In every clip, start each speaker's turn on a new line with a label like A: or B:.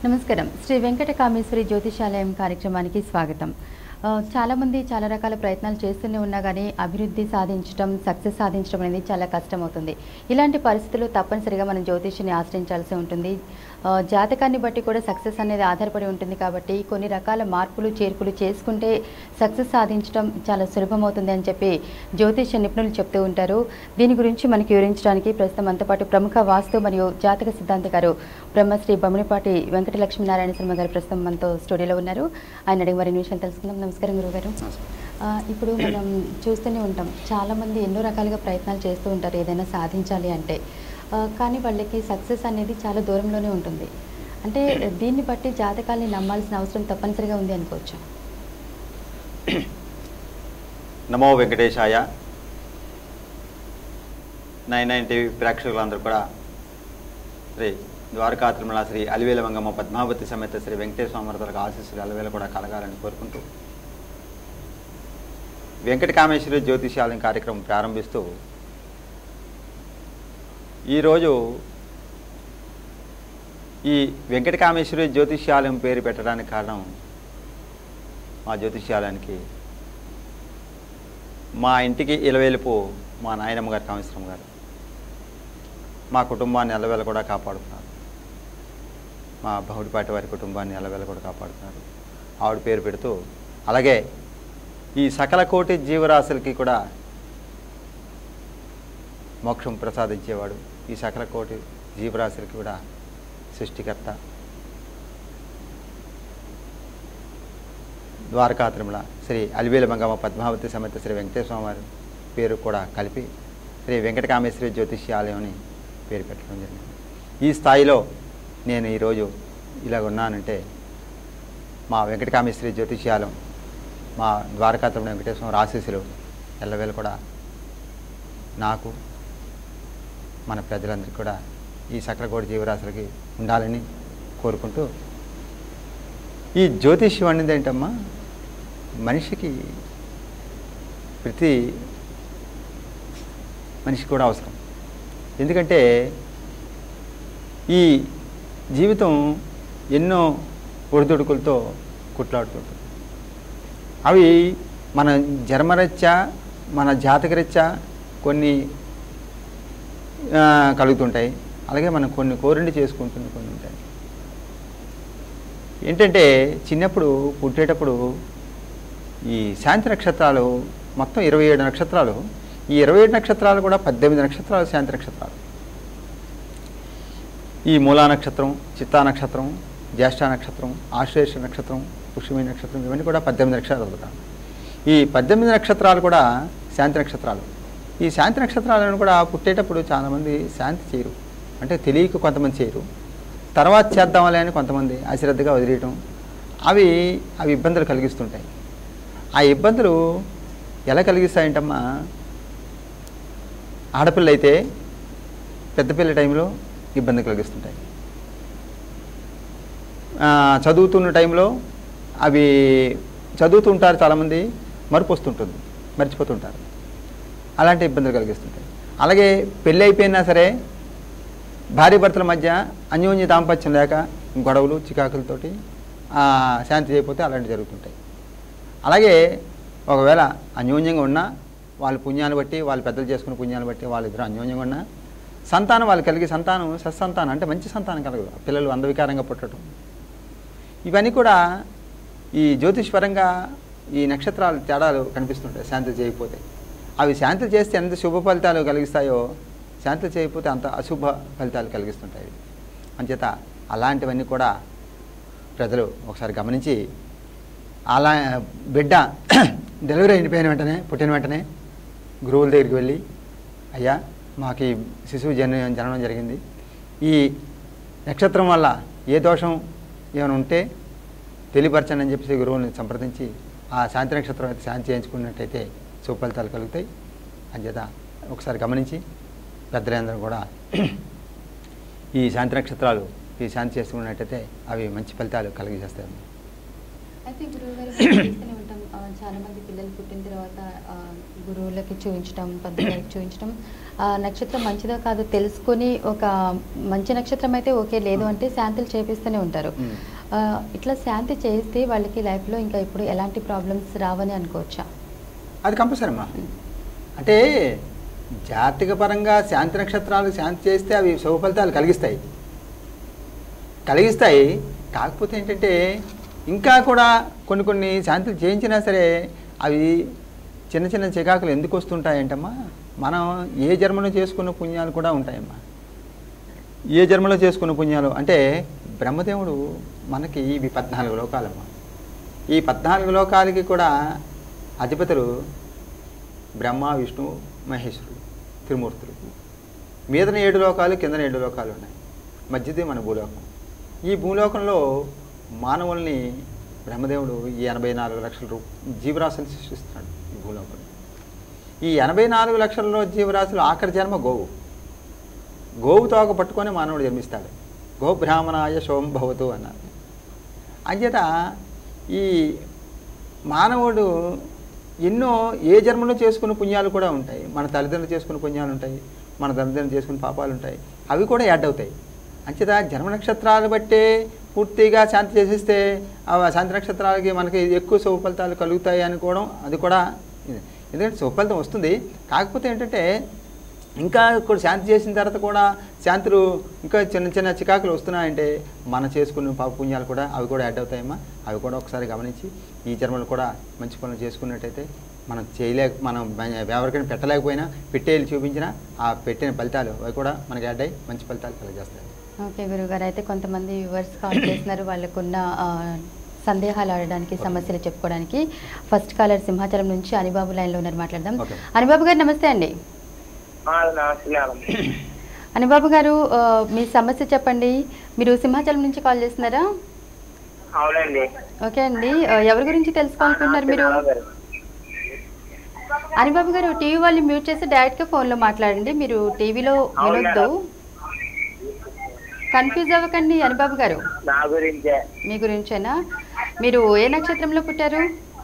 A: నమస్కారం శ్రీ వెంకట కామేశ్వరి జ్యోతిషాలయం కార్యక్రమానికి స్వాగతం ఆ, చాలామంది చాలా రకాల ప్రయత్నాలు చేస్తూనే ఉన్నా కానీ అభివృద్ధి సాధించడం సక్సెస్ సాధించడం అనేది చాలా కష్టమవుతుంది ఇలాంటి పరిస్థితుల్లో తప్పనిసరిగా మనం జ్యోతిష్యాన్ని ఆశ్రయించాల్సి ఉంటుంది ఆ, జాతకాన్ని బట్టి కూడా సక్సెస్ అనేది ఆధారపడి ఉంటుంది కాబట్టి కొన్ని రకాల మార్పులు చేర్పులు చేసుకుంటే సక్సెస్ సాధించడం చాలా సులభమవుతుంది అని చెప్పి జ్యోతిష నిపుణులు చెప్తూ ఉంటారు దీని గురించి మనకి వివరించడానికి ప్రస్తుతం మనతో పాటు ప్రముఖ వాస్తు మరియు జాతక సిద్ధాంతకారు బ్రహ్మశ్రీ బొమ్మనిపాటి వెంకట లక్ష్మీనారాయణ శర్మ గారు ప్రస్తుతం మనతో స్టూడియోలో ఉన్నారు ఆయన అడిగి మరిన్ని విషయాలు తెలుసుకుందాం నమస్కారం గురుగారు ఆ, ఇప్పుడు మనం చూస్తూనే ఉంటాం చాలామంది ఎన్నో రకాలుగా ప్రయత్నాలు చేస్తూ ఉంటారు ఏదైనా సాధించాలి అంటే ఆ, కానీ వాళ్ళకి సక్సెస్ అనేది చాలా దూరంలోనే ఉంటుంది అంటే దీన్ని బట్టి జాతకాల్ని నమ్మాల్సిన అవసరం తప్పనిసరిగా ఉంది అనుకోవచ్చు
B: నమో వెంకటేశాయ నైన్ నైన్ టీవీ ప్రేక్షకులందరూ కూడా శ్రీ ద్వారకా తిరుమల శ్రీ అలివేల మంగమ్మ పద్మావతి సమేత శ్రీ వెంకటేశ్వర స్వామివారికి ఆశీస్సులు అలవేల కూడా కలగాలని కోరుకుంటూ వెంకట కామేశ్వరి జ్యోతిషాలయం కార్యక్రమం ప్రారంభిస్తూ ఈరోజు ఈ వెంకట కామేశ్వరి జ్యోతిష్యాలయం పేరు పెట్టడానికి కారణం మా జ్యోతిష్యాలయానికి మా ఇంటికి ఇలవేలుపు మా నాయనమ్మ గారు కామేశ్వరం గారు మా కుటుంబాన్ని ఎల్లవేళ కూడా కాపాడుతున్నారు మా బహుడిపాటి వారి కుటుంబాన్ని ఎల్లవేళ కూడా కాపాడుతున్నారు ఆవిడ పేరు పెడుతూ అలాగే ఈ సకల కోటి జీవరాశులకి కూడా మోక్షం ప్రసాదించేవాడు ఈ సకల కోటి జీవరాశులకి కూడా సృష్టికర్త ద్వారకా తిరుమల శ్రీ అలివేల మంగమ్మ పద్మావతి సమేత శ్రీ వెంకటేశ్వర వారి పేరు కూడా కలిపి శ్రీ వెంకటకామేశ్వరి జ్యోతిష్యాలయం అని పేరు పెట్టడం జరిగింది ఈ స్థాయిలో నేను ఈరోజు ఇలాగ ఉన్నానంటే మా వెంకటకామేశ్వరి జ్యోతిష్యాలయం మా ద్వారకా తిరుమల వెంకటేశ్వర ఆశీస్సులు ఎల్లవేళ కూడా నాకు మన ప్రజలందరికీ కూడా ఈ సకలకోటి జీవరాశులకి ఉండాలని కోరుకుంటూ ఈ జ్యోతిష్యం అనేది ఏంటమ్మా మనిషికి ప్రతి మనిషి కూడా అవసరం ఎందుకంటే ఈ జీవితం ఎన్నో ఒడిదుడుకులతో కుట్లాడుతుంటుంది అవి మన జన్మరీత్యా మన జాతకరీత్యా కొన్ని ఆ, కలుగుతుంటాయి అలాగే మనం కొన్ని కోరిండి చేసుకుంటున్న కొన్ని ఉంటాయి ఏంటంటే చిన్నప్పుడు పుట్టేటప్పుడు ఈ శాంతి నక్షత్రాలు మొత్తం ఇరవై ఏడు నక్షత్రాలు ఈ ఇరవై ఏడు నక్షత్రాలు కూడా పద్దెనిమిది నక్షత్రాలు శాంతి నక్షత్రాలు ఈ మూలా నక్షత్రం చిత్తా నక్షత్రం జ్యేష్ఠ నక్షత్రం ఆశ్లేష నక్షత్రం పుష్యమి నక్షత్రం ఇవన్నీ కూడా పద్దెనిమిది నక్షత్రాలు కూడా ఈ పద్దెనిమిది నక్షత్రాలు కూడా శాంతి నక్షత్రాలు ఈ శాంతి నక్షత్రాలను కూడా పుట్టేటప్పుడు చాలామంది శాంతి చేయరు అంటే తెలియక కొంతమంది చేయరు తర్వాత చేద్దామలే అని కొంతమంది అశ్రద్ధగా వదిలేయటం అవి అవి ఇబ్బందులు కలిగిస్తుంటాయి ఆ ఇబ్బందులు ఎలా కలిగిస్తాయంటమ్మా ఆడపిల్ల అయితే పెద్దపిల్ల టైంలో ఇబ్బంది కలిగిస్తుంటాయి ఆ, చదువుతున్న టైంలో అవి చదువుతుంటారు చాలామంది మరుపు వస్తుంటుంది మర్చిపోతుంటారు అలాంటి ఇబ్బందులు కలిగిస్తుంటాయి అలాగే పెళ్ళి అయిపోయినా సరే భార్య భర్తల మధ్య అన్యోన్య దాంపత్యం లేక గొడవలు చికాకులతోటి ఆ, శాంతి చేయకపోతే అలాంటివి జరుగుతుంటాయి అలాగే ఒకవేళ అన్యోన్యంగా ఉన్నా వాళ్ళ పుణ్యాన్ని బట్టి వాళ్ళు పెద్దలు చేసుకున్న పుణ్యాన్ని బట్టి వాళ్ళిద్దరూ అన్యోన్యంగా ఉన్నా సంతానం వాళ్ళు కలిగే సంతానం సత్సంతానం అంటే మంచి సంతానం కలగదు పిల్లలు అందవికారంగా పుట్టడం ఇవన్నీ కూడా ఈ జ్యోతిష్పరంగా ఈ నక్షత్రాలు తేడాలు కనిపిస్తుంటాయి శాంతి చేయకపోతే అవి శాంతి చేస్తే ఎంత శుభ ఫలితాలు కలిగిస్తాయో శాంతి చేయకపోతే అంత అశుభ ఫలితాలు కలిగిస్తుంటాయి అంచేత అలాంటివన్నీ కూడా ప్రజలు ఒకసారి గమనించి అలా బిడ్డ డెలివరీ అయిపోయిన వెంటనే పుట్టిన వెంటనే గురువుల దగ్గరికి వెళ్ళి అయ్యా మాకు ఈ శిశువు జన జననం జరిగింది ఈ నక్షత్రం వల్ల ఏ దోషం ఏమైనా ఉంటే తెలియపరచండి అని చెప్పేసి గురువుని సంప్రదించి ఆ శాంతి నక్షత్రం అయితే శాంతి చేయించుకున్నట్టయితే సుఫలితాలు కలుగుతాయి అంచేత ఒకసారి గమనించి పెద్దలందరూ కూడా ఈ శాంతి నక్షత్రాలు ఈ శాంతి చేసుకున్నట్టయితే అవి మంచి ఫలితాలు కలిగజేస్తాయి
A: అయితే గురువు గారు మనం చూస్తూనే ఉంటాం ఆ, చాలా మంది పిల్లలు పుట్టిన తర్వాత ఆ, గురువులకి చూపించడం పంతులకి చూపించడం ఆ నక్షత్రం మంచిదో కాదో తెలుసుకొని ఒక మంచి నక్షత్రం అయితే ఓకే లేదు అంటే శాంతులు చేపిస్తూనే ఉంటారు
B: మ్మ్.
A: ఆ, ఇట్లా శాంతి చేస్తే వాళ్ళకి లైఫ్లో ఇంకా ఇప్పుడు ఎలాంటి ప్రాబ్లమ్స్ రావని అనుకోవచ్చా
B: అది కంపల్సరీ అమ్మా అంటే జాతక పరంగా శాంతి నక్షత్రాలకు శాంతి చేస్తే అవి శుభ ఫలితాలు కలిగిస్తాయి కలిగిస్తాయి కాకపోతే ఏంటంటే ఇంకా కూడా కొన్ని కొన్ని శాంతులు చేయించినా సరే అవి చిన్న చిన్న చికాకులు ఎందుకు వస్తుంటాయంటమ్మా మనం ఏ జన్మలో చేసుకున్న పుణ్యాలు కూడా ఉంటాయమ్మా ఏ జన్మలో చేసుకున్న పుణ్యాలు అంటే బ్రహ్మదేవుడు మనకి ఇవి పద్నాలుగు లోకాలమ్మా ఈ పద్నాలుగు లోకాలకి కూడా అధిపతులు బ్రహ్మ విష్ణు మహేశ్వరుడు త్రిమూర్తులు మీదన ఏడు లోకాలు కిందన ఏడు లోకాలు ఉన్నాయి మధ్యదే మన భూలోకం ఈ భూలోకంలో మానవుల్ని బ్రహ్మదేవుడు ఈ ఎనభై నాలుగు లక్షల రూ జీవరాశులు సృష్టిస్తున్నాడు ఈ భూలోకంలో ఈ ఎనభై నాలుగు లక్షల జీవరాశులు ఆఖరి జన్మ గోవు గోవు తోక పట్టుకొని మానవుడు జన్మిస్తాడు గో బ్రాహ్మణాయ శోం భవతు అన్నారు అంచేత ఈ మానవుడు ఎన్నో ఏ జన్మలో చేసుకున్న పుణ్యాలు కూడా ఉంటాయి మన తల్లిదండ్రులు చేసుకున్న పుణ్యాలు ఉంటాయి మన తల్లిదండ్రులు చేసుకున్న పాపాలు ఉంటాయి అవి కూడా యాడ్ అవుతాయి అంచేత జన్మ నక్షత్రాలు బట్టే పూర్తిగా శాంతి చేసేస్తే ఆ శాంతి నక్షత్రాలకి మనకి ఎక్కువ శుభ ఫలితాలు కలుగుతాయి అనుకోవడం అది కూడా ఇది. ఎందుకంటే శుభ ఫలితం వస్తుంది కాకపోతే ఏంటంటే ఇంకా కూడా శాంతి చేసిన తర్వాత కూడా శాంతులు ఇంకా చిన్న చిన్న చికాకులు వస్తున్నాయంటే మనం చేసుకున్న పాప పుణ్యాలు కూడా అవి కూడా యాడ్ అవుతాయమ్మా అవి కూడా ఒకసారి గమనించి ఈ జన్మలు కూడా మంచి పనులు చేసుకున్నట్టయితే మనం చేయలేక మనం ఎవరికైనా పెట్టలేకపోయినా పెట్టేళ్ళు చూపించినా ఆ పెట్టిన ఫలితాలు అవి కూడా మనకి యాడ్ అయ్యి మంచి ఫలితాలు కలిగజేస్తాయి
A: ఓకే గురుగారు అయితే కొంతమంది వ్యూవర్స్ కాల్ చేస్తున్నారు వాళ్ళకున్న ఆ, సందేహాలు ఆడడానికి సమస్యలు చెప్పుకోవడానికి ఫస్ట్ కాలర్ సింహాచలం నుంచి అనిబాబు లైన్లో ఉన్నారు మాట్లాడదాం
B: ఓకే.
A: అనిబాబు గారు నమస్తే అండి
C: నమస్తే మేడం
A: అనిబాబు గారు ఆ, మీ సమస్య చెప్పండి మీరు సింహాచలం నుంచి కాల్ చేస్తున్నారా
C: అవునండి
A: ఓకే అండి ఆ, ఎవరి గురించి తెలుసుకోవాలనుకుంటున్నారు మీరు
C: గారు.
A: అనిబాబు గారు టీవీ వాళ్ళు మ్యూట్ చేసి డైరెక్ట్గా ఫోన్లో మాట్లాడండి మీరు టీవీలో
C: అవును
A: వినొద్దు
C: మేడం.
A: కన్ఫ్యూజ్ అవ్వకండి అనిబాబు గారు
C: నా గురించే
A: మీ గురించేనా మీరు ఏ నక్షత్రంలో పుట్టారు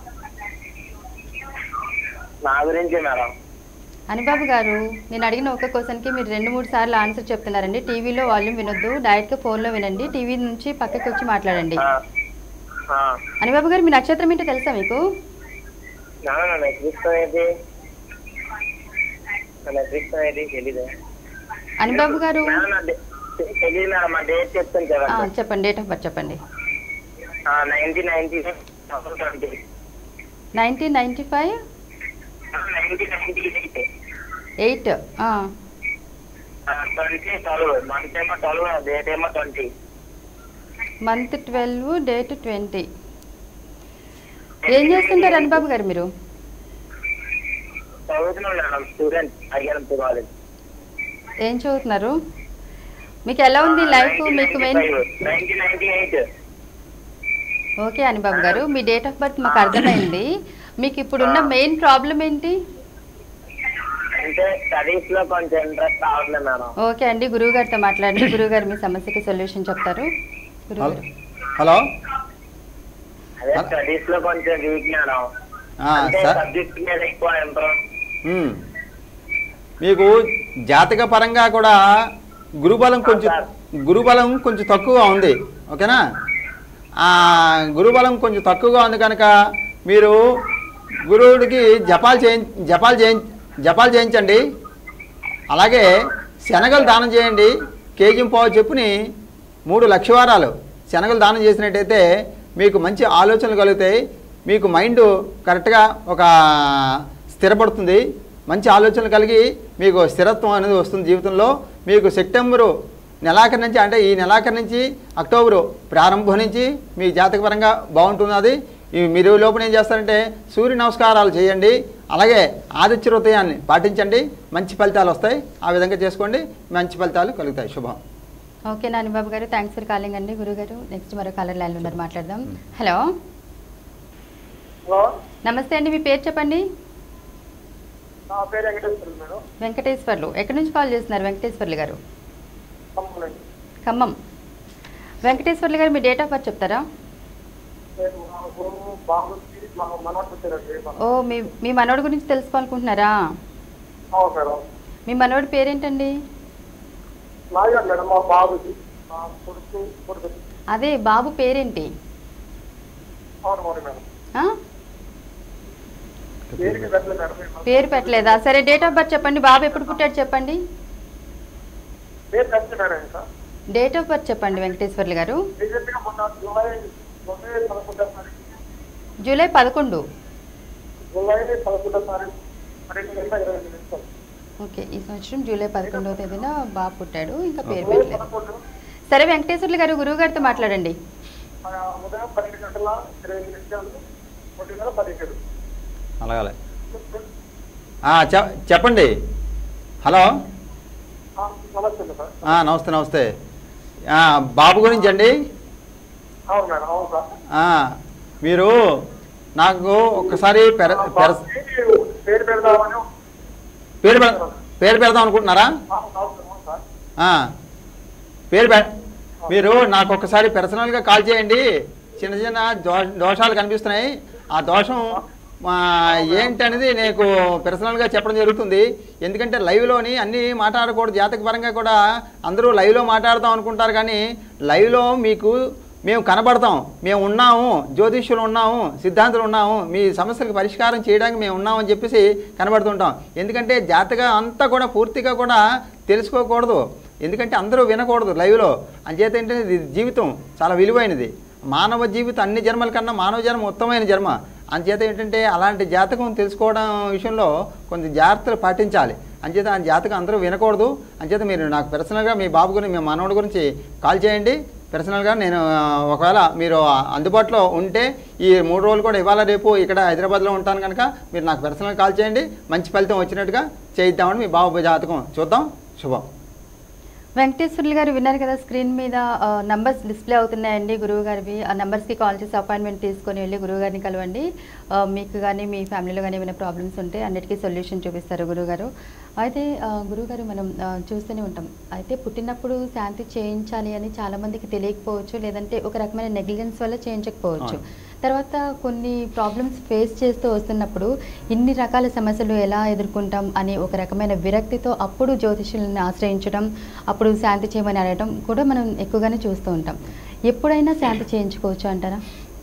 C: నా గురించే మేడం
A: అనిబాబు గారు నేను అడిగిన ఒక క్వశ్చన్కి మీరు రెండు మూడు సార్లు ఆన్సర్ చెప్తున్నారండి టీవీలో వాల్యూమ్ వినొద్దు డైరెక్ట్గా ఫోన్లో వినండి టీవీ నుంచి పక్కకి వచ్చి మాట్లాడండి
C: ఆ, ఆ.
A: అనిబాబు గారు మీ నక్షత్రం ఏంటో తెలుసా మీకు
C: నాన్న నా నెక్స్ట్ ఏది నా నెక్స్ట్ ఏది తెలీదు
A: అనిబాబు గారు
C: మేడం నా డే- తె- తెలీదు మేడం మా డేట్ చెప్తాను
A: ఆ,
C: కదా
A: చెప్పండి డేట్ ఆఫ్ బర్త్ చెప్పండి
C: nineteen ninety twenty
A: nineteen ninety five
C: nineteen ninety eight
A: eight
C: twenty twelve month ఏమో ట్వెల్వ్ డేట్ ఏమో twenty
A: month twelve date twenty ఏం చేస్తుంటారు అనిబాబు గారు మీరు
C: చదువుతున్నాను మేడం స్టూడెంట్ అయ్యారంత కాలేజ్
A: ఏం చదువుతున్నారు మీకు ఎలా ఉంది లైఫ్ మీకు main
C: nineteen ninety eight
A: okay Anibabu garu మీ డేట్ ఆఫ్ బర్త్ మాకు అర్థమైంది మీకు ఇప్పుడున్న మెయిన్ ప్రాబ్లం ఏంటి
C: అంటే స్టడీస్ లో కొంచెం ఇంట్రెస్ట్ రావట్లేదు మేడం
A: ఓకే అండి గురువు గారితో మాట్లాడండి గురువు గారు మీ సమస్యకి సొల్యూషన్ చెప్తారు గురువు
B: హలో
A: గారు
B: హలో
C: అదే స్టడీస్ లో కొంచెం వీక్ మేడం
B: ఆ,
C: అంటే
B: సార్
C: సబ్జెక్ట్ మీద ఎక్కువ ఇంట్రెస్ట్
B: మ్మ్. మీకు జాతక పరంగా కూడా గురుబలం కొంచెం
C: సార్.
B: గురుబలం కొంచెం తక్కువగా ఉంది ఓకేనా ఆ గురుబలం కొంచెం తక్కువగా ఉంది కనుక మీరు గురువుడికి జపాలు చేయి జపాలు చేయి జపాలు చేయించండి అలాగే శనగలు దానం చేయండి కేజీ పావు చెప్పుని మూడు లక్షవారాలు శనగలు దానం చేసినట్టయితే మీకు మంచి ఆలోచనలు కలుగుతాయి మీకు మైండ్ కరెక్ట్గా ఒక స్థిరపడుతుంది మంచి ఆలోచనలు కలిగి మీకు స్థిరత్వం అనేది వస్తుంది జీవితంలో మీకు సెప్టెంబరు నెలాఖరు నుంచి అంటే ఈ నెలాఖరు నుంచి అక్టోబరు ప్రారంభం నుంచి మీ జాతకపరంగా బాగుంటున్నది ఈ మీరు లోపల ఏం చేస్తారంటే సూర్య నమస్కారాలు చేయండి అలాగే ఆదిత్య హృదయాన్ని పాటించండి మంచి ఫలితాలు వస్తాయి ఆ విధంగా చేసుకోండి మంచి ఫలితాలు కలుగుతాయి శుభం
A: ఓకే నానిబాబు గారు థ్యాంక్స్ ఫర్ కాలింగ్ అండి గురువు గారు నెక్స్ట్ మరో కాలర్ లైన్లో ఉన్నారు మాట్లాడదాం హలో
C: హలో
A: నమస్తే అండి మీ పేరు చెప్పండి
C: నా పేరు వెంకటేశ్వర మేడం
A: వెంకటేశ్వర్లు ఎక్కడి నుంచి కాల్ చేస్తున్నారు వెంకటేశ్వర్లు గారు
C: ఖమ్మండి
A: ఖమ్మం వెంకటేశ్వర్లు గారు మీ డేట్ ఆఫ్ బర్త్ చెప్తారా
C: నేను నాకు బాబుకి
D: మా మనవాడు పుట్టారండి
A: ఓ మీ మీ మనవడి గురించి తెలుసుకోవాలనుకుంటున్నారా
D: అవును మేడం
A: మీ మనవడి పేరేంటండి
D: నాగారు మేడం మా బాబుకి మా కొడుకు కొడుకు
A: అదే బాబు పేరేంటి
D: అవును అవును మేడం
A: ఆ?
D: పేరుకి పెట్టలేదు మేడం మేము.
A: పేరు పెట్టలేదా సరే డేట్ ఆఫ్ బర్త్ చెప్పండి బాబు ఎప్పుడు పుట్టాడు చెప్పండి
D: పేరు పెట్టలేదు మేడం ఇంకా
A: డేట్ ఆఫ్ బర్త్ చెప్పండి వెంకటేశ్వర్లు గారు
D: రీసెంట్గా మొన్న జూలై జూలై పదకొండో తారీఖు
A: జూలై పదకొండు
D: జూలై పదకొండో తారీఖు రెండు వేల ఇరవై ఎనిమిది నిమిషాలు.
A: ఓకే ఈ సంవత్సరం జూలై పదకొండవ తేదీన బాబు పుట్టాడు ఇంకా పేరు
D: జూలై
A: పెట్టలేదు
D: పదకొండు
A: సరే వెంకటేశ్వర్లు గారు గురువు గారితో మాట్లాడండి
D: ఆ, ఉదయం పన్నెండు గంటల ఇరవై ఎనిమిది నిమిషాలు ఒకటి నెల పదిహేడు
B: అలాగే ఆ, చె- చెప్పండి హలో
D: ఆ, నమస్తే సార్
B: ఆ, నమస్తే నమస్తే ఆ, బాబు గురించి అండి
D: అవును మేడం అవును సార్
B: ఆ, మీరు నాకు ఒక్కసారి పెర
D: ఆ,
B: పెర
D: బాబుకి పేరు పెడదామని
B: పేరు పెడ పేరు పెడదాం అనుకుంటున్నారా
D: ఆ, అవును అవును సార్
B: ఆ, పేరు పె మీరు నాకు ఒకసారి పర్సనల్గా కాల్ చేయండి చిన్న చిన్న దో దోషాలు కనిపిస్తున్నాయి ఆ దోషం ఆ, ఏంటనేది నీకు పర్సనల్గా చెప్పడం జరుగుతుంది ఎందుకంటే లైవ్లోని అన్నీ మాట్లాడకూడదు జాతక పరంగా కూడా అందరూ లైవ్లో మాట్లాడదాం అనుకుంటారు కానీ లైవ్లో మీకు మేము కనబడతాం మేము ఉన్నాము జ్యోతిష్యులు ఉన్నాము సిద్ధాంతులు ఉన్నాము మీ సమస్యలకు పరిష్కారం చేయడానికి మేము ఉన్నామని చెప్పేసి కనబడుతుంటాం ఎందుకంటే జాతక అంతా కూడా పూర్తిగా కూడా తెలుసుకోకూడదు ఎందుకంటే అందరూ వినకూడదు లైవ్లో అంచేత ఏంటంటే ఇది జీవితం చాలా విలువైనది మానవ జీవితం అన్ని జన్మల కన్నా మానవ జన్మ ఉత్తమమైన జన్మ అంచేత ఏంటంటే అలాంటి జాతకం తెలుసుకోవడం విషయంలో కొంచెం జాగ్రత్తలు పాటించాలి అంచేత ఆ జాతకం అందరూ వినకూడదు అంచేత మీరు నాకు పర్సనల్గా మీ బాబు గురించి మీ మనవడి గురించి కాల్ చేయండి పర్సనల్గా నేను ఆ, ఒకవేళ మీరు అందుబాటులో ఉంటే ఈ మూడు రోజులు కూడా ఇవాళ రేపు ఇక్కడ హైదరాబాద్లో ఉంటాను కనుక మీరు నాకు పర్సనల్ కాల్ చేయండి మంచి ఫలితం వచ్చినట్టుగా చేయిద్దామని మీ బాబు జాతకం చూద్దాం శుభం
A: వెంకటేశ్వర్లు గారు విన్నారు కదా స్క్రీన్ మీద నంబర్స్ డిస్ప్లే అవుతున్నాయండి గురువు గారివి ఆ నంబర్స్కి కాల్ చేసి అపాయింట్మెంట్ తీసుకొని వెళ్ళి గురువు గారిని కలవండి ఆ, మీకు కానీ మీ ఫ్యామిలీలో కానీ ఏమైనా ప్రాబ్లమ్స్ ఉంటే అన్నిటికీ సొల్యూషన్ చూపిస్తారు గురువు గారు అయితే ఆ, గురువు గారు మనం ఆ, చూస్తూనే ఉంటాం అయితే పుట్టినప్పుడు శాంతి చేయించాలి అని చాలామందికి తెలియకపోవచ్చు లేదంటే ఒక రకమైన నెగ్లిజెన్స్ వల్ల చేయించకపోవచ్చు
B: అవును.
A: తర్వాత కొన్ని ప్రాబ్లమ్స్ ఫేస్ చేస్తూ వస్తున్నప్పుడు ఇన్ని రకాల సమస్యలు ఎలా ఎదుర్కొంటాం అనే ఒక రకమైన విరక్తితో అప్పుడు జ్యోతిష్యులను ఆశ్రయించడం అప్పుడు శాంతి చేయమని అడగడం కూడా మనం ఎక్కువగానే చూస్తూ ఉంటాం ఎప్పుడైనా శాంతి చేయించుకోవచ్చు అంటారా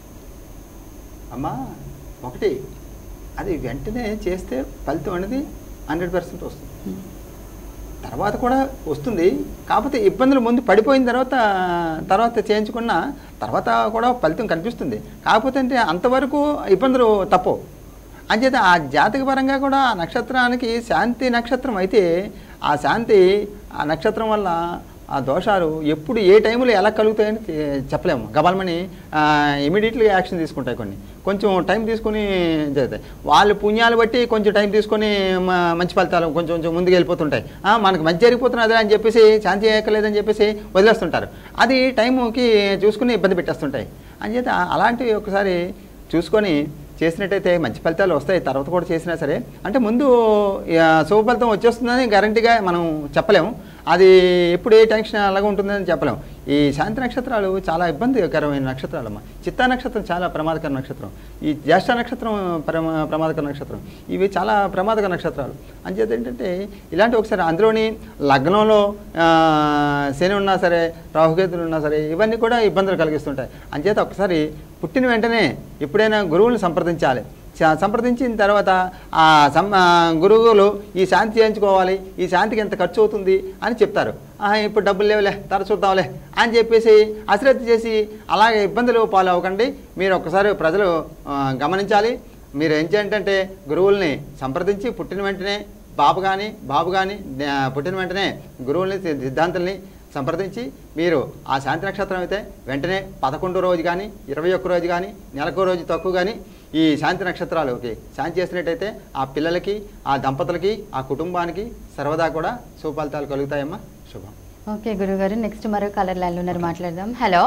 B: అమ్మా ఒకటి అది వెంటనే చేస్తే ఫలితం అనేది హండ్రెడ్ పర్సెంట్ వస్తుంది తర్వాత కూడా వస్తుంది కాకపోతే ఇబ్బందులు ముందు పడిపోయిన తర్వాత తర్వాత చేయించుకున్న తర్వాత కూడా ఫలితం కనిపిస్తుంది కాకపోతే అంటే అంతవరకు ఇబ్బందులు తప్పవు అంచేత ఆ జాతక పరంగా కూడా ఆ నక్షత్రానికి శాంతి నక్షత్రం అయితే ఆ శాంతి ఆ నక్షత్రం వల్ల ఆ దోషాలు ఎప్పుడు ఏ టైంలో ఎలా కలుగుతాయని తె- చెప్పలేము గబాల్మని ఇమీడియట్లీ యాక్షన్ తీసుకుంటాయి కొన్ని కొంచెం టైం తీసుకొని జరుగుతాయి వాళ్ళు పుణ్యాలు బట్టి కొంచెం టైం తీసుకొని మ- మంచి ఫలితాలు కొంచెం కొంచెం ముందుకు వెళ్ళిపోతుంటాయి ఆ, మనకు మంచి జరిగిపోతున్నది అని చెప్పేసి శాంతి చేయక్కర్లేదని చెప్పేసి వదిలేస్తుంటారు అది టైంకి చూసుకుని ఇబ్బంది పెట్టేస్తుంటాయి అంచేత అలాంటివి ఒకసారి చూసుకొని చేసినట్టయితే మంచి ఫలితాలు వస్తాయి తర్వాత కూడా చేసినా సరే అంటే ముందు ఆ, శుభ ఫలితం వచ్చేస్తుందని గ్యారంటీగా మనం చెప్పలేము అది ఎప్పుడు ఏ టెన్షన్ అలాగా ఉంటుందని చెప్పలేము ఈ శాంతి నక్షత్రాలు చాలా ఇబ్బందికరమైన నక్షత్రాలమ్మా చిత్తా నక్షత్రం చాలా ప్రమాదకర నక్షత్రం ఈ జ్యేష్ఠ నక్షత్రం ప్రమా ప్రమాదకర నక్షత్రం ఇవి చాలా ప్రమాదకర నక్షత్రాలు అంచేత ఏంటంటే ఇలాంటి ఒకసారి అందులోని లగ్నంలో ఆ, శని ఉన్నా సరే రాహుకేతులు ఉన్నా సరే ఇవన్నీ కూడా ఇబ్బందులు కలిగిస్తుంటాయి అంచేత ఒకసారి పుట్టిన వెంటనే ఎప్పుడైనా గురువుని సంప్రదించాలి చ- సంప్రదించిన తర్వాత ఆ సం ఆ గురువులు ఈ శాంతి చేయించుకోవాలి ఈ శాంతికి ఎంత ఖర్చు అవుతుంది అని చెప్తారు "ఆ, ఇప్పుడు డబ్బులు లేవులే తర్వాత చూద్దాంలే అని చెప్పేసి అశ్రద్ధ చేసి అలాగే ఇబ్బందులు పాలవ్వకండి మీరు ఒక్కసారి ప్రజలు ఆ, గమనించాలి మీరు ఏం చేయంటే గురువుల్ని సంప్రదించి పుట్టిన వెంటనే బాబు కానీ బాబు కానీ పుట్టిన వెంటనే గురువుల్ని సి- సిద్ధాంతుల్ని సంప్రదించి మీరు ఆ శాంతి నక్షత్రం అయితే వెంటనే పదకొండో రోజు కానీ ఇరవై ఒక్క రోజు కానీ నెలకో రోజు తక్కువ కానీ ఈ శాంతి నక్షత్రాలకి శాంతి చేసినట్టయితే ఆ పిల్లలకి ఆ దంపతులకి ఆ కుటుంబానికి సర్వదా కూడా సుఫలితాలు కలుగుతాయమ్మా శుభం
A: ఓకే గురుగారు నెక్స్ట్ మరో కలర్ లైన్లో ఉన్నారు మాట్లాడదాం హలో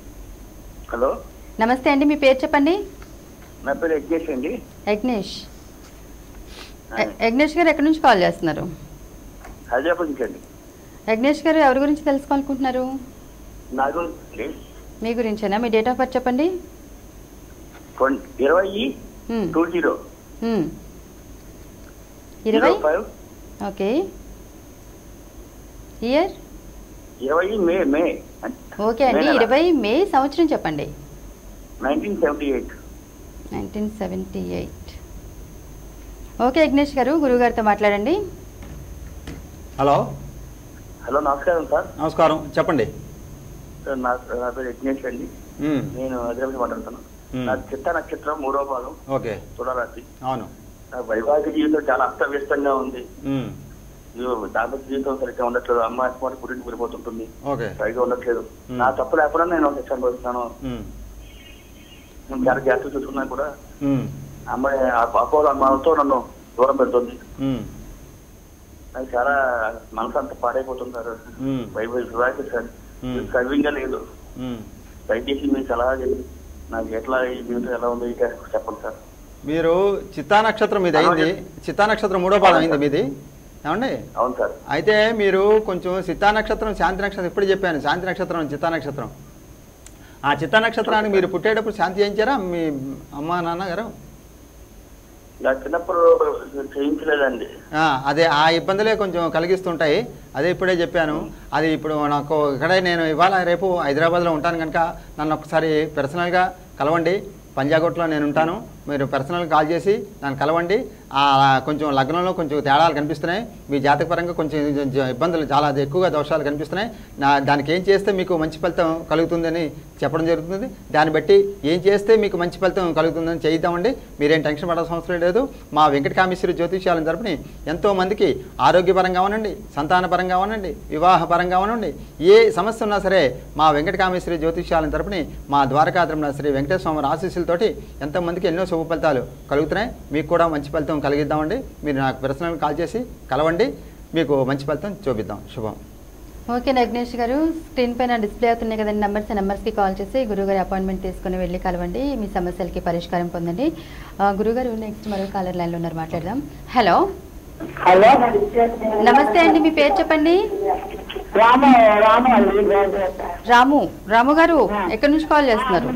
E: హలో
A: నమస్తే అండి మీ పేరు చెప్పండి
E: నా పేరు యజ్ఞేష్ అండి
A: యజ్ఞేష్ య- యజ్ఞేష్ గారు ఎక్కడి నుంచి కాల్ చేస్తున్నారు
E: హైదరాబాద్ నుంచి అండి
A: యజ్ఞేష్ గారు ఎవరి గురించి తెలుసుకోవాలనుకుంటున్నారు
E: నా గురించి
A: మీ గురించేనా మీ డేట్ ఆఫ్ బర్త్ చెప్పండి
E: ట్వంటీ ఇరవై
A: మ్మ్.
E: టూ జీరో
A: మ్మ్. ఇరవై
E: జీరో ఫైవ్
A: ఓకే ఇయర్
E: ఇరవై మే మే
A: ఓకే అండి ఇరవై మే సంవత్సరం చెప్పండి
E: nineteen seventy eight
A: nineteen seventy eight okay Yagnesh garu గురువుగారితో మాట్లాడండి
B: హలో
E: హలో నమస్కారం సార్
B: నమస్కారం చెప్పండి
E: సార్ నా నా పేరు యజ్ఞేష్ అండి
B: మ్మ్.
E: నేను హైదరాబాద్ మాట్లాడుతున్నాను
B: మ్మ్.
E: నా చిత్త నక్షత్రం మూడో భాగం
B: ఓకే
E: తులరాశి
B: అవును
E: నా వైవాహిక జీవితం చాలా అస్తవ్యస్తంగా ఉంది
B: మ్మ్.
E: ఇదిగో దాంపత్య జీవితం సరిగ్గా ఉండట్లేదు అమ్మ అస్మాటి పుట్టింటి వెళ్ళిపోతుంటుంది
B: ఓకే
E: సరిగ్గా ఉండట్లేదు
B: మ్మ్.
E: నా తప్పు లేకుండా నేను శిక్షణ అనుభవిస్తున్నాను
B: మ్మ్.
E: నేను చాలా జాగ్రత్తలు చూసుకున్నా కూడా
B: మ్మ్.
E: అమ్మాయి ఆ పాప అమ్మాయితో నన్ను దూరం పెడుతుంది
B: మ్మ్.
E: నాకు చాలా మనసు అంతా పాడైపోతుంది సార్
B: మ్మ్.
E: వైవాహిక వివాహిక సార్
B: మ్మ్.
E: సవ్యంగా లేదు
B: మ్మ్.
E: దయచేసి మీరు సలహా చెప్పి నాకు ఎట్లా ఈ జీవితం ఎలా ఉంది ఇక చెప్పండి సార్
B: మీరు చిత్తా నక్షత్రం మీది అయింది చిత్తా నక్షత్రం మూడో పాదం అయింది మీది ఏమండి
E: అవును సార్
B: అయితే మీరు కొంచెం చిత్తా నక్షత్రం శాంతి నక్షత్రం ఇప్పుడు చెప్పాను శాంతి నక్షత్రం చిత్తా నక్షత్రం ఆ చిత్తా నక్షత్రానికి మీరు పుట్టేటప్పుడు శాంతి చేయించారా మీ అమ్మ నాన్న గారు
E: నా చిన్నప్పుడు చేయించలేదండి
B: ఆ, అదే ఆ ఇబ్బందులే కొంచెం కలిగిస్తుంటాయి అదే ఇప్పుడే చెప్పాను అది ఇప్పుడు నాకు ఇక్కడే నేను ఇవాళ రేపు హైదరాబాద్లో ఉంటాను కనుక నన్ను ఒకసారి పర్సనల్గా కలవండి పంజాగుట్లో నేను ఉంటాను మీరు పర్సనల్ కాల్ చేసి నన్ను కలవండి ఆ కొంచెం లగ్నంలో కొంచెం తేడాలు కనిపిస్తున్నాయి మీ జాతకపరంగా కొంచెం జ- ఇబ్బందులు చాలా ఎక్కువగా దోషాలు కనిపిస్తున్నాయి నా దానికి ఏం చేస్తే మీకు మంచి ఫలితం కలుగుతుందని చెప్పడం జరుగుతుంది దాన్ని బట్టి ఏం చేస్తే మీకు మంచి ఫలితం కలుగుతుందని చేయిద్దామండి మీరేం టెన్షన్ పడాల్సిన అవసరం లేదు మా వెంకటకామేశ్వరి జ్యోతిష్యాలను తరపుని ఎంతో మందికి ఆరోగ్యపరంగా ఉనండి సంతానపరంగా ఉనండి వివాహపరంగా ఉనండి ఏ సమస్య ఉన్నా సరే మా వెంకటకామేశ్వరి జ్యోతిష్యాలను తరపుని మా ద్వారకాద్రమ శ్రీ వెంకటేశ్వర స్వామి ఆశీస్సులతోటి ఎంతోమందికి ఎన్నో శుభ ఫలితాలు కలుగుతున్నాయి మీకు కూడా మంచి ఫలితం కలిగిద్దామండి మీరు నాకు పర్సనల్ కాల్ చేసి కలవండి మీకు మంచి ఫలితం చూపిద్దాం శుభం
A: ఓకే యజ్ఞేష్ గారు స్క్రీన్ పైన డిస్ప్లే అవుతున్నాయి కదండి నెంబర్స్ నెంబర్స్కి కాల్ చేసి గురుగారి అపాయింట్మెంట్ తీసుకుని వెళ్ళి కలవండి మీ సమస్యలకి పరిష్కారం పొందండి ఆ, గురుగారు నెక్స్ట్ మరో కాలర్ లైన్లో ఉన్నారు మాట్లాడదాం హలో
F: హలో
A: నమస్తే అండి మీ పేరు చెప్పండి
F: రామ రామ అండి
A: రాము రాము గారు ఎక్కడి నుంచి కాల్ చేస్తున్నారు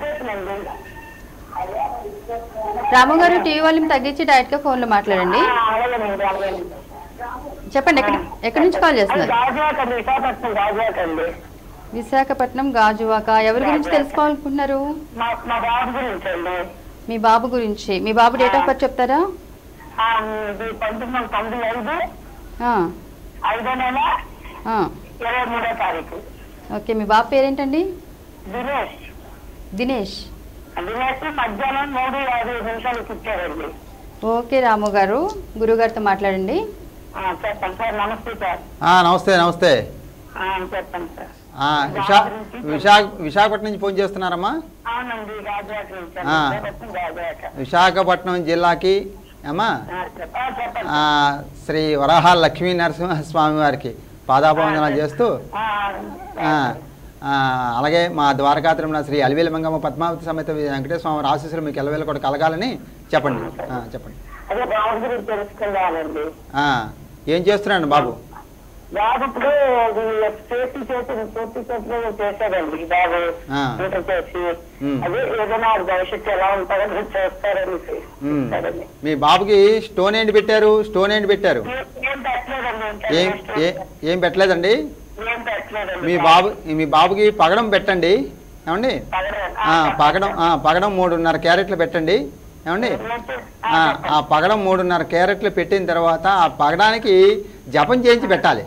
A: రాము గారు టీవీ వాల్యూమ్ తగ్గించి డైరెక్ట్గా ఫోన్లో మాట్లాడండి
F: అలాగేనండి అలాగేనండి
A: చెప్పండి ఎక్కడి ఎక్కడి నుంచి కాల్ చేస్తున్నారు
F: గాజువాక అండి విశాఖపట్నం గాజువాక అండి
A: విశాఖపట్నం గాజువాక ఎవరి గురించి తెలుసుకోవాలనుకుంటున్నారు
F: మా మా బాబు గురించి అండి
A: మీ బాబు గురించి మీ బాబు డేట్ ఆఫ్ బర్త్ చెప్తారా
F: ఆ, ఇది పంతొమ్మిది వందల తొంభై ఐదు
A: ఆ,
F: ఐదో నెల
A: ఆ.
F: ఇరవై మూడో తారీఖు
A: ఓకే మీ బాబు పేరేంటండి
F: దినేష్
A: దినేష్
F: దినేష్ మధ్యాహ్నం మూడు యాభై నిమిషాలకు ఇచ్చారండి
A: ఓకే రాము గారు గురుగారితో మాట్లాడండి
F: ఆ, చెప్పండి సార్ నమస్తే సార్
B: ఆ, నమస్తే నమస్తే
F: ఆ, చెప్పండి సార్
B: ఆ, విశా విశాఖ విశాఖపట్నం నుంచి ఫోన్ చేస్తున్నారమ్మా
F: అవునండి గాజువాక నుంచి
B: ఆ.
F: అండి. విశాఖపట్నం గాజువాక
B: విశాఖపట్నం జిల్లాకి అమ్మా
F: ఆ, చెప్ప- ఆ, చెప్పండి
B: ఆ, శ్రీ వరాహ లక్ష్మీ నరసింహస్వామి వారికి పాదాపవందనాలు చేస్తూ
F: ఆ,
B: ఆ, ఆ, అలాగే మా ద్వారకాత్రమున శ్రీ అలివేలు మంగమ్మ పద్మావతి సమేత వెంకటేశ్వర స్వామి ఆశీస్సులు మీకు ఎల్లవేళ కూడా కలగాలని చెప్పండి ఆ, చెప్పండి
F: అదే బాబు గురించి తెలుసుకుందామండి
B: ఆ, ఏం చేస్తున్నాడు బాబు
F: బాబు ఇప్పుడు చేతి చేతి పూర్తి చేతిలో చేశాడండి బాబు
B: ఆ.
F: ఇంటర్ చేసి
B: ఉమ్.
F: అదే ఏదైనా భవిష్యత్తు ఎలా ఉంటుందని చూస్తారని
B: ఉమ్.
F: చూస్తారండి
B: మీ బాబుకి స్టోన్ ఏంటి పెట్టారు స్టోన్ ఏంటి పెట్టారు
F: ఏం- ఏం పెట్టలేదండి ఇంకా.
B: ఏం ఏ ఏం పెట్టలేదండి
F: ఏం పెట్టలేదండి
B: మీ బాబు మీ బాబుకి పగడం పెట్టండి ఏమండి
F: పగడం.
B: ఆ, పగడం ఆ, పగడం మూడున్నర క్యారెట్లు పెట్టండి ఏమండి ఆ, ఆ పగడం మూడున్నర క్యారెట్లు పెట్టిన తర్వాత ఆ పగడానికి జపం చేయించి పెట్టాలి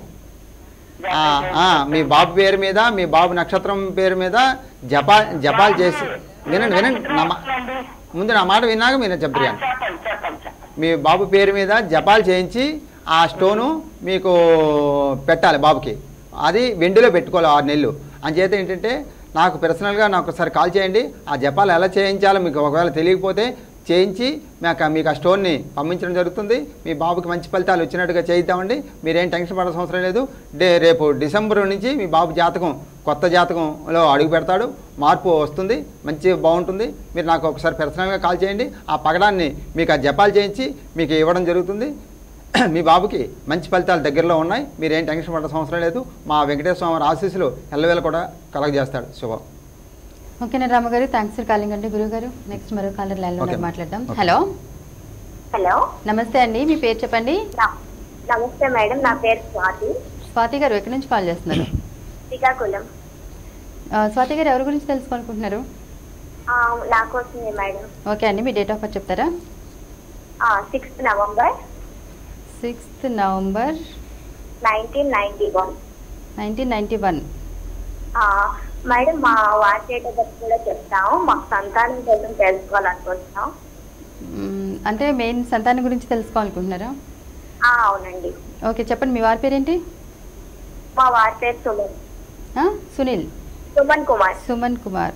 B: ఆ, ఆ, మీ బాబు పేరు మీద మీ బాబు నక్షత్రం పేరు మీద జపా జపాలు చేసి వినండి వినండి నా మా- ముందు నా మాట విన్నాక మీరు చెప్తారు
F: చెప్పండి చెప్పండి చెప్పండి
B: మీ బాబు పేరు మీద జపాలు చేయించి ఆ స్టోను మీకు పెట్టాలి బాబుకి అది వెండిలో పెట్టుకోవాలి ఆరు నెలలు అంచేత ఏంటంటే నాకు పర్సనల్గా నాకు ఒకసారి కాల్ చేయండి ఆ జపాలు ఎలా చేయించాలో మీకు ఒకవేళ తెలియకపోతే చేయించి మీకు మీకు ఆ స్టోన్ని పంపించడం జరుగుతుంది మీ బాబుకి మంచి ఫలితాలు వచ్చినట్టుగా చేయిద్దామండి మీరేం టెన్షన్ పడాల్సిన అవసరం లేదు డే రేపు డిసెంబర్ నుంచి మీ బాబు జాతకం కొత్త జాతకంలో అడుగు పెడతాడు మార్పు వస్తుంది మంచి బాగుంటుంది మీరు నాకు ఒకసారి పర్సనల్గా కాల్ చేయండి ఆ పగడాన్ని మీకు ఆ జపాలు చేయించి మీకు ఇవ్వడం జరుగుతుంది మీ బాబుకి మంచి ఫలితాలు దగ్గరలో ఉన్నాయి మీరేం టెన్షన్ పడాల్సిన అవసరం లేదు మా వెంకటేశ్వర స్వామి ఆశీస్సులు ఎల్లవేళ కూడా కలగజేస్తాడు శుభం
A: ఓకేనా రామగారు థ్యాంక్స్ ఫర్ కాలింగ్ అండి గురువు గారు నెక్స్ట్ మరో కాలర్ లైన్లో
B: Okay.
A: ఉన్నారు, మాట్లాడదాం
B: Okay.
A: హలో
G: హలో
A: నమస్తే అండి మీ పేరు చెప్పండి
G: న- నమస్తే మేడం నా పేరు స్వాతి
A: స్వాతి గారు ఎక్కడి నుంచి కాల్ చేస్తున్నారు
G: శ్రీకాకుళం
A: ఆ, స్వాతి గారు ఎవరి గురించి తెలుసుకోవాలనుకుంటున్నారు
G: ఆ, నాకు వస్తుంది మేడం
A: ఓకే అండి మీ డేట్ ఆఫ్ బర్త్ చెప్తారా
G: sixth November
A: sixth November
G: nineteen ninety one
A: nineteen ninety one
G: madam మా వారి డేట్ ఆఫ్ బర్త్ కూడా చెప్తాము మాకు సంతానం కోసం తెలుసుకోవాలనుకుంటున్నాం
A: అంటే మెయిన్ సంతానం గురించి తెలుసుకోవాలనుకుంటున్నారా
G: ఆ, అవునండి
A: ఓకే చెప్పండి మీ వారి పేరేంటి
G: మా వారి పేరు సుమన్
A: ఆ, సునీల్
G: సుమన్ కుమార్
A: సుమన్ కుమార్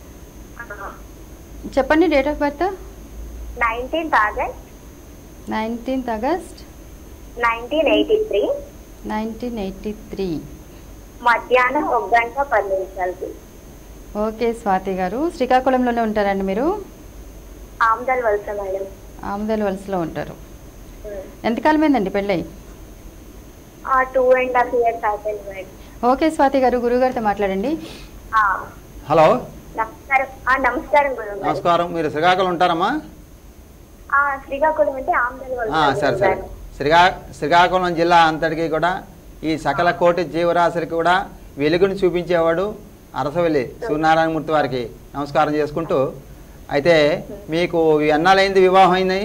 A: చెప్పండి date of birth
G: nineteenth August
A: nineteenth August
G: nineteen eighty three
A: nineteen eighty three
G: మధ్యాహ్నం ఒక గంట పది నిమిషాలకి
A: ఓకే స్వాతి గారు శ్రీకాకుళంలోనే ఉంటారండి మీరు
G: ఆమ్దల్ వలస మేడం
A: ఆమదల్ వలసలో ఉంటారు ఎంతకాలం అయిందండి పెళ్ళై
G: టూ అండ్ హాఫ్ ఇయర్స్ అయిపోయింది మేడం
A: ఓకే స్వాతి గారు గురుగారితో మాట్లాడండి
G: ఆ,
B: హలో
G: నమస్కారం ఆ, నమస్కారం గురువు గారు.
B: నమస్కారం మీరు శ్రీకాకుళం ఉంటారమ్మా
G: ఆ, శ్రీకాకుళం అంటే ఆమ్దల్ వలస
B: ఆ, సరే
G: గురువు
B: సరే
G: గారు.
B: శ్రీకా శ్రీకాకుళం జిల్లా అంతటికి కూడా ఈ సకల కోటి జీవరాశులకి కూడా వెలుగుని చూపించేవాడు అరసవెల్లి సూర్యనారాయణమూర్తి వారికి నమస్కారం చేసుకుంటూ అయితే మీకు ఎన్నాలైంది వివాహం అయింది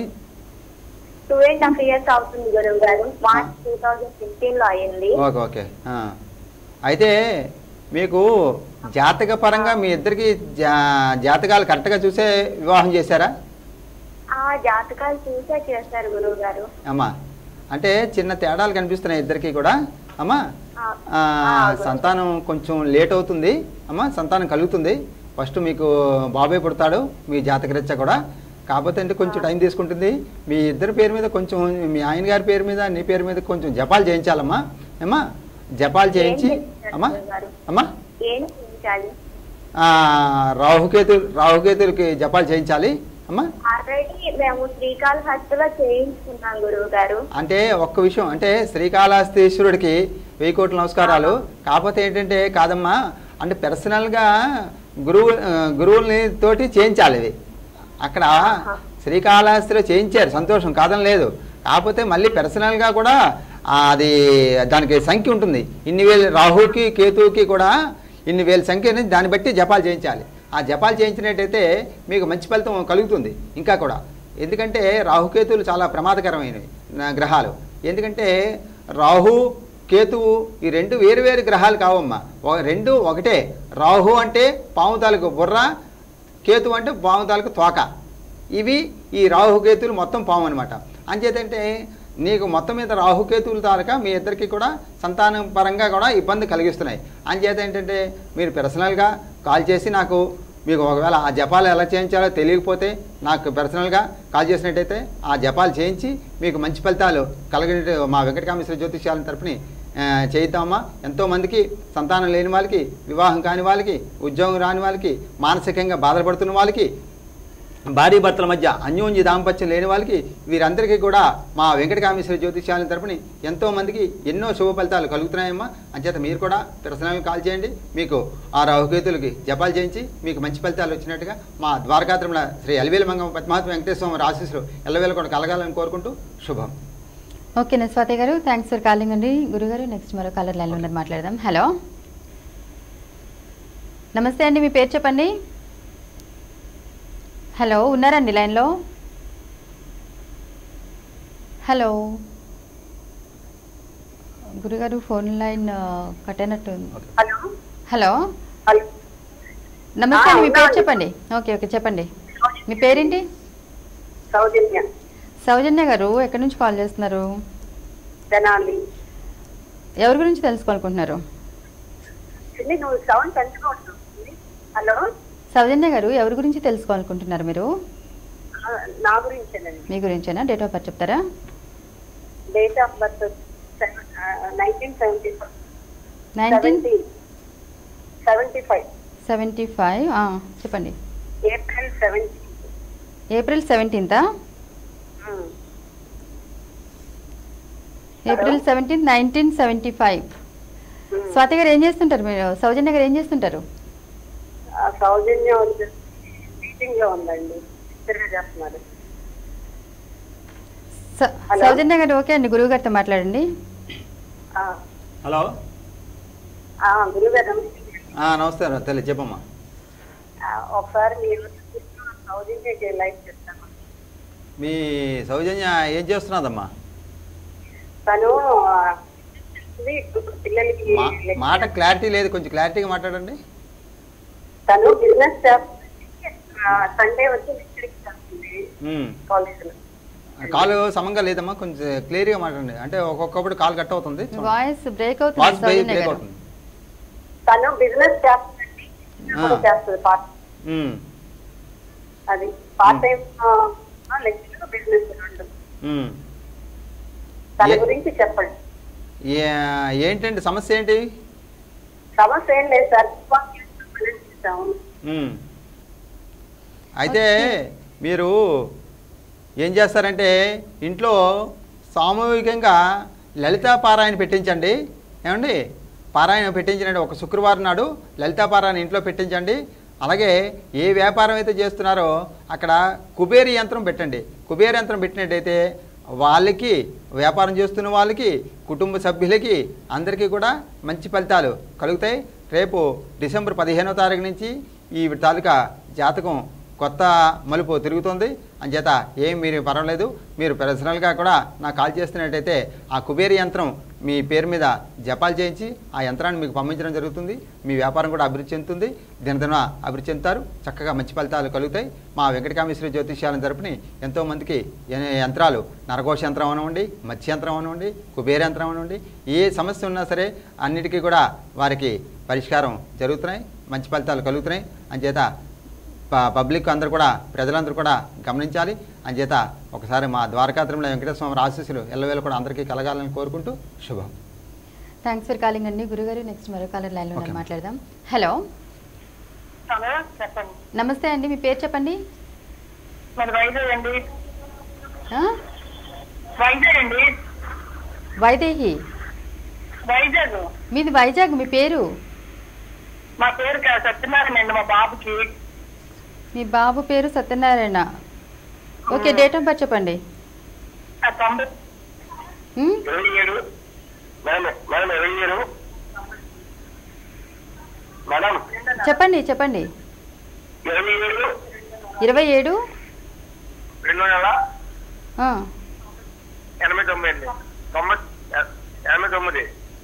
G: టూ అండ్ హాఫ్ ఇయర్స్ అవుతుంది గురువు గారు మార్చ్ టూ థౌజండ్ ఫిఫ్టీన్ లో అయింది
B: ఓకే ఓకే ఆ. అయితే మీకు జాతక పరంగా మీ ఇద్దరికి జా జాతకాలు కరెక్ట్గా చూసే వివాహం చేశారా
G: ఆ జాతకాలు చూసే చేస్తారు గురువు గారు
B: అమ్మా అంటే చిన్న తేడాలు కనిపిస్తున్నాయి ఇద్దరికి కూడా అమ్మా
G: ఆ,
B: ఆ,
G: ఆ, గురువు.
B: సంతానం కొంచెం లేట్ అవుతుంది అమ్మా సంతానం కలుగుతుంది ఫస్ట్ మీకు బాబే పుడతాడు మీ జాతకరీత్యా కూడా కాకపోతే అంటే కొంచెం టైం తీసుకుంటుంది మీ ఇద్దరి పేరు మీద కొంచెం మీ ఆయన గారి పేరు మీద నీ పేరు మీద కొంచెం జపాలు చేయించాలమ్మా అమ్మా జపాలు చేయించి
G: ఏం చేస్తారు
B: అమ్మా
G: గురువుగారు?
B: అమ్మా
G: ఏం చేయించాలి
B: ఆ, రాహుకేతు రాహుకేతులకి జపాలు చేయించాలి అమ్మా
G: ఆల్రెడీ మేము శ్రీకాళహస్తిలో చేయించుకున్నాం గురువు గారు
B: అంటే ఒక్క విషయం అంటే శ్రీకాళహస్తీశ్వరుడికి వెయ్యి కోట్ల నమస్కారాలు కాకపోతే ఏంటంటే కాదమ్మా అంటే పర్సనల్గా గురువు ఆ, గురువుల్ని తోటి చేయించాలి ఇది అక్కడ శ్రీకాళహస్తిలో చేయించారు సంతోషం కాదని లేదు కాకపోతే మళ్ళీ పర్సనల్గా కూడా ఆ, అది దానికి సంఖ్య ఉంటుంది ఇన్ని వేలు రాహుకి కేతువుకి కూడా ఇన్ని వేల సంఖ్య అనేది దాన్ని బట్టి జపాలు చేయించాలి ఆ జపాలు చేయించినట్టయితే మీకు మంచి ఫలితం కలుగుతుంది ఇంకా కూడా ఎందుకంటే రాహుకేతువులు చాలా ప్రమాదకరమైనవి నా గ్రహాలు ఎందుకంటే రాహు కేతువు ఈ రెండు వేరు వేరు గ్రహాలు కావమ్మా ఒక- రెండు ఒకటే రాహు అంటే పాము తాలూకు బుర్ర కేతు అంటే పాము తాలూకు తోక ఇవి ఈ రాహుకేతువులు మొత్తం పాము అనమాట అంచేతంటే నీకు మొత్తం మీద రాహుకేతువుల తాలూకా మీ ఇద్దరికి కూడా సంతానం పరంగా కూడా ఇబ్బంది కలిగిస్తున్నాయి అంచేత ఏంటంటే మీరు పర్సనల్గా కాల్ చేసి నాకు మీకు ఒకవేళ ఆ జపాలు ఎలా చేయించాలో తెలియకపోతే నాకు పర్సనల్గా కాల్ చేసినట్టయితే ఆ జపాలు చేయించి మీకు మంచి ఫలితాలు కలిగిన మా వెంకటకామేశ్వర జ్యోతిష్యాల తరపుని ఆ, చేయిద్దామా ఎంతోమందికి సంతానం లేని వాళ్ళకి వివాహం కాని వాళ్ళకి ఉద్యోగం రాని వాళ్ళకి మానసికంగా బాధపడుతున్న వాళ్ళకి భార్య భర్తల మధ్య అన్యోన్య దాంపత్యం లేని వాళ్ళకి వీరందరికీ కూడా మా వెంకటకామేశ్వర జ్యోతిష్యాల తరపుని ఎంతో మందికి ఎన్నో శుభ ఫలితాలు కలుగుతున్నాయమ్మా అంచేత మీరు కూడా పర్సనల్గా కాల్ చేయండి మీకు ఆ రాహుకేతులకి జపాలు చేయించి మీకు మంచి ఫలితాలు వచ్చినట్టుగా మా ద్వారకాత్రముల శ్రీ ఎల్వేల మంగం పద్మావతి వెంకటేశ్వర స్వామి ఆశీస్సులు ఎల్లవేళ కూడా కలగాలని కోరుకుంటూ శుభం
A: ఓకే స్వాతి గారు థ్యాంక్స్ ఫర్ కాలింగ్ అండి గురుగారు నెక్స్ట్ మరో కాలర్ లైన్లో ఉన్నారు మాట్లాడదాం హలో నమస్తే అండి మీ పేరు చెప్పండి హలో ఉన్నారండి లైన్లో హలో గురుగారు ఫోన్ లైన్ ఆ, కట్ అయినట్టు ఉంది.
F: హలో
A: హలో
F: హలో
A: నమస్తే అండి మీ
F: ఆ,
A: పేరు
F: ఉన్నాను.
A: చెప్పండి ఓకే ఓకే చెప్పండి మీ పేరేంటి
F: సౌజన్య
A: సౌజన్య గారు ఎక్కడి నుంచి కాల్ చేస్తున్నారు
F: తెనాలి
A: ఎవరి గురించి తెలుసుకోవాలనుకుంటున్నారు
F: చిన్ని నువ్వు సౌండ్ పెంచుకో ఉంటుంది హలో
A: సౌజన్య గారు ఎవరి గురించి తెలుసుకోవాలనుకుంటున్నారు మీరు
F: ఆ, నా గురించేనండి
A: మీ గురించేనా డేట్ ఆఫ్ బర్త్ చెప్తారా
F: date of birth nineteen seventy five
A: nineteen
F: seventy five
A: seventy five చెప్పండి
F: ఏప్రిల్ సెవెంటీ
A: ఏప్రిల్ సెవెంటీన్తా April seventeenth nineteen seventy five Swathi garu ఏం చేస్తుంటారు మీరు సౌజన్య గారు ఏం చేస్తుంటారు
F: ఆ సౌజన్యం వచ్చేసి మీటింగ్ లో ఉందండి ఇద్దరుగా చేస్తున్నారు
A: స-
F: హలో.
A: సౌజన్య గారు ఓకే అండి గురువు గారితో మాట్లాడండి
F: ఆ,
B: హలో
F: ఆ, గురుగారు
B: ఆ, నమస్తే రా, తల్లి చెప్పమ్మా
F: ఆ, ఒకసారి మీరు సౌజన్యకి లైఫ్ చెప్తాను
B: మీ సౌజన్య ఏం చేస్తున్నదమ్మా
F: తను ఆ, ఇది పిల్లలకి
B: మా మాట క్లారిటీ లేదు కొంచెం క్లారిటీగా మాట్లాడండి
F: తను బిజినెస్ సండే వచ్చి ఇక్కడికి చేస్తుంది
B: ఉమ్.
F: కాలేజ్ లో
B: కాలు సమంగా లేదమ్మా కొంచెం క్లియర్గా మాట్లాడండి అంటే ఒక్కొక్కప్పుడు కాల్ కట్ అవుతుంది
A: వాయిస్ బ్రేక్
B: వాయిస్
A: అవుతుంది సౌజన్య
B: బ్రేక్
A: గారు
B: అవుతుంది
F: తను బిజినెస్ చేస్తుందండి కూడా
B: ఆ.
F: చేస్తుంది పార్ట్
B: ఉమ్,
F: అది పార్ట్ టైం లెక్చర్ బిజినెస్ రెండు
B: ఉమ్.
F: తన
B: ఏ-
F: గురించి చెప్పండి
B: ఏ- ఏంటండి సమస్య ఏంటి
F: సమస్య ఏం లేదు సార్ చేస్తాము
B: ఉమ్. అయితే మీరు ఏం చేస్తారంటే ఇంట్లో సామూహికంగా లలితా పారాయణ పెట్టించండి ఏమండి పారాయణ పెట్టించండి ఒక శుక్రవారం నాడు లలితా పారాయణ ఇంట్లో పెట్టించండి అలాగే ఏ వ్యాపారం అయితే చేస్తున్నారో అక్కడ కుబేరి యంత్రం పెట్టండి కుబేరి యంత్రం పెట్టినట్టయితే వాళ్ళకి వ్యాపారం చేస్తున్న వాళ్ళకి కుటుంబ సభ్యులకి అందరికీ కూడా మంచి ఫలితాలు కలుగుతాయి రేపు డిసెంబర్ పదిహేనో తారీఖు నుంచి ఈ తాలూకా జాతకం కొత్త మలుపు తిరుగుతుంది అంచేత ఏం మీరు పర్వాలేదు మీరు పర్సనల్గా కూడా నాకు కాల్ చేస్తున్నట్టయితే ఆ కుబేరి యంత్రం మీ పేరు మీద జపాలు చేయించి ఆ యంత్రాన్ని మీకు పంపించడం జరుగుతుంది మీ వ్యాపారం కూడా అభివృద్ధి చెందుతుంది దినదిన అభివృద్ధి చెందుతారు చక్కగా మంచి ఫలితాలు కలుగుతాయి మా వెంకటకామేశ్వరి జ్యోతిష్యాలను తరపుని ఎంతోమందికి ఎ- యంత్రాలు నరఘోష యంత్రం అనివ్వండి మత్స్య యంత్రం అనివ్వండి కుబేర యంత్రం అనివ్వండి ఏ సమస్య ఉన్నా సరే అన్నిటికీ కూడా వారికి పరిష్కారం జరుగుతున్నాయి మంచి ఫలితాలు కలుగుతున్నాయి అంచేత ప- పబ్లిక్ అందరూ కూడా ప్రజలందరూ కూడా గమనించాలి అంచేత ఒకసారి మా ద్వారకాత్రంలో వెంకటేశ్వర స్వామి ఆశీస్సులు ఎల్లవేళ కూడా అందరికీ కలగాలని కోరుకుంటూ శుభం
A: థ్యాంక్స్ ఫర్ కాలింగ్ అండి గురుగారు నెక్స్ట్ మరో కాలర్ లైన్లో
B: Okay.
A: మాట్లాడదాం హలో
F: హలో చెప్పండి
A: నమస్తే అండి మీ పేరు చెప్పండి
F: మరి వైజాగ్ అండి
A: ఆ?
F: వైజాగ్ అండి
A: వైదేహి
F: వైజాగ్
A: మీది వైజాగ్ మీ పేరు
F: మా పేరు కా- సత్యనారాయణ అండి మా బాబుకి
A: మీ బాబు పేరు Satyanarayana okay date of birth చెప్పండి
F: ఆ తొంభై
A: ఉమ్?
E: ఇరవై ఏడు మేడం మేడం ఇరవై ఏడు మేడం
A: చెప్పండి చెప్పండి
E: ఇరవై ఏడు
A: ఇరవై ఏడు
E: రెండు నెల
A: ఆ,
E: ఎనభై తొమ్మిది అండి తొంభై ఎనభై తొమ్మిది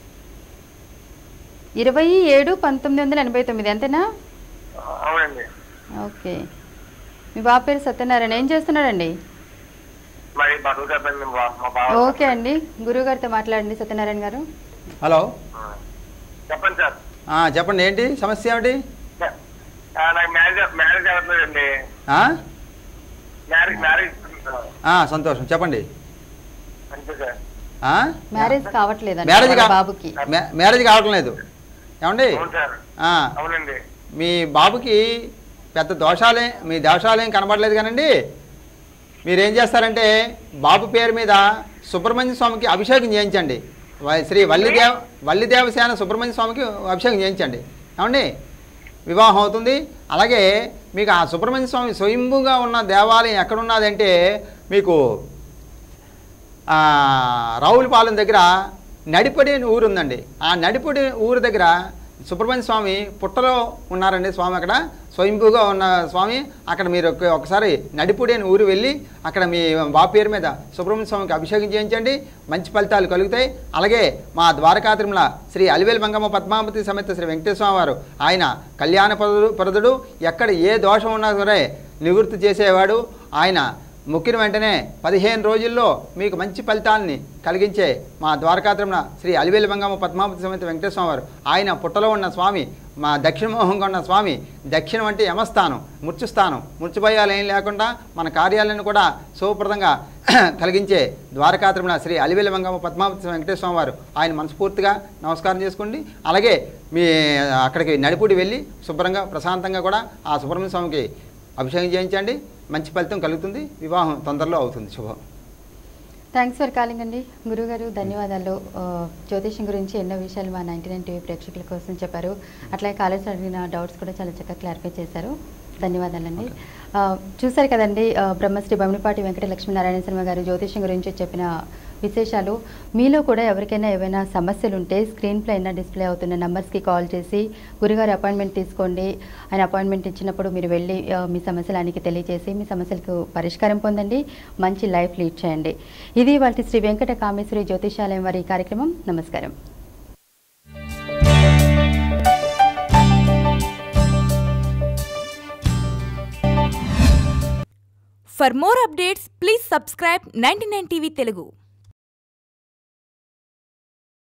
A: ఇరవై ఏడు పంతొమ్మిది వందల ఎనభై తొమ్మిది అంతేనా
E: అవునండి
A: ఓకే మీ బాబు పేరు సత్యనారాయణ ఏం చేస్తున్నాడండి
E: మరి బట్టలు చెప్పండి మా మా బావ
A: ఓకే అండి గురువు గారితో మాట్లాడండి సత్యనారాయణ గారు
B: హలో
E: ఆ. చెప్పండి సార్
B: ఆ, చెప్పండి ఏంటి సమస్య ఏమిటి
E: ఆ, నాకు మ్యారేజ్ మ్యారేజ్ అవుతుందండి
B: ఆ?
E: మ్యారేజ్ మ్యారేజ్
B: ఆ, సంతోషం చెప్పండి
E: అంతే సార్
B: ఆ?
A: మ్యారేజ్ కావట్లేదండి
B: మ్యారేజ్
A: వాళ్ళ
B: కా-
A: బాబుకి
B: మ్యా- మ్యారేజ్ కావటం లేదు ఏమండి
E: అవును సార్
B: ఆ,
E: అవునండి
B: మీ బాబుకి పెద్ద దోషాలే మీ దోషాలేం కనబడలేదు కానండి మీరేం చేస్తారంటే బాబు పేరు మీద సుబ్రహ్మణ్య స్వామికి అభిషేకం చేయించండి వ- శ్రీ వల్లిదేవ వల్లిదేవసేన సుబ్రహ్మణ్య స్వామికి అభిషేకం చేయించండి ఏమండి వివాహం అవుతుంది అలాగే మీకు ఆ సుబ్రహ్మణ్య స్వామి స్వయంభుగా ఉన్న దేవాలయం ఎక్కడున్నదంటే మీకు ఆ, రావులపాలెం దగ్గర నడిపడి అని ఊరు ఉందండి ఆ నడిపడి ఊరు దగ్గర సుబ్రహ్మణ్య స్వామి పుట్టలో ఉన్నారండి స్వామి అక్కడ స్వయంభూగా ఉన్న స్వామి అక్కడ మీరు ఒక- ఒకసారి నడిపుడి అని ఊరు వెళ్ళి అక్కడ మీ బాబు పేరు మీద సుబ్రహ్మణ్య స్వామికి అభిషేకం చేయించండి మంచి ఫలితాలు కలుగుతాయి అలాగే మా ద్వారకా తిరుమల శ్రీ అలివేలు మంగమ్మ పద్మావతి సమేత శ్రీ వెంకటేశ్వర వారు ఆయన కళ్యాణ పరుడు పరుదుడు ఎక్కడ ఏ దోషం ఉన్నా సరే నివృత్తి చేసేవాడు ఆయన మొక్కిన వెంటనే పదిహేను రోజుల్లో మీకు మంచి ఫలితాన్ని కలిగించే మా ద్వారకాత్రమున శ్రీ అలివేలు బంగమ్మ పద్మావతి సమేత వెంకటేశ్వర వారు ఆయన పుట్టలో ఉన్న స్వామి మా దక్షిణమోహంగా ఉన్న స్వామి దక్షిణం అంటే యమస్థానం మృత్యుస్థానం మృత్యుభయాలు ఏం లేకుండా మన కార్యాలను కూడా శుభప్రదంగా కలిగించే ద్వారకాత్రమున శ్రీ అలివేలు మంగమ్మ పద్మావతి వెంకటేశ్వర వారు ఆయన మనస్ఫూర్తిగా నమస్కారం చేసుకోండి అలాగే మీ అక్కడికి నడిపుడి వెళ్ళి శుభ్రంగా ప్రశాంతంగా కూడా ఆ సుబ్రహ్మణ్య స్వామికి అభిషేకం చేయించండి మంచి ఫలితం కలుగుతుంది వివాహం తొందరలో అవుతుంది శుభం
A: థ్యాంక్స్ ఫర్ కాలింగ్ అండి గురుగారు ధన్యవాదాలు ఆ, జ్యోతిష్యం గురించి ఎన్నో విషయాలు మా నైన్టీ నైన్ టీవీ ప్రేక్షకుల కోసం చెప్పారు అట్లాగే కాలేజ్ అడిగిన డౌట్స్ కూడా చాలా చక్కగా క్లారిఫై చేశారు ధన్యవాదాలండి ఆ, చూశారు కదండి ఆ, బ్రహ్మశ్రీ బమిడిపాటి వెంకట లక్ష్మీనారాయణ శర్మ గారు జ్యోతిష్యం గురించి చెప్పిన విశేషాలు మీలో కూడా ఎవరికైనా ఏవైనా సమస్యలు ఉంటే స్క్రీన్ పైన డిస్ప్లే అవుతున్న నంబర్స్కి కాల్ చేసి గురుగారి అపాయింట్మెంట్ తీసుకోండి ఆయన అపాయింట్మెంట్ ఇచ్చినప్పుడు మీరు వెళ్ళి ఆ, మీ సమస్యలు ఆయనకి తెలియజేసి మీ సమస్యలకు పరిష్కారం పొందండి మంచి లైఫ్ లీడ్ చేయండి ఇది వాటి శ్రీ వెంకట కామేశ్వరి జ్యోతిషాలయం వారి కార్యక్రమం నమస్కారం
H: For more updates, please subscribe 99 TV Telugu.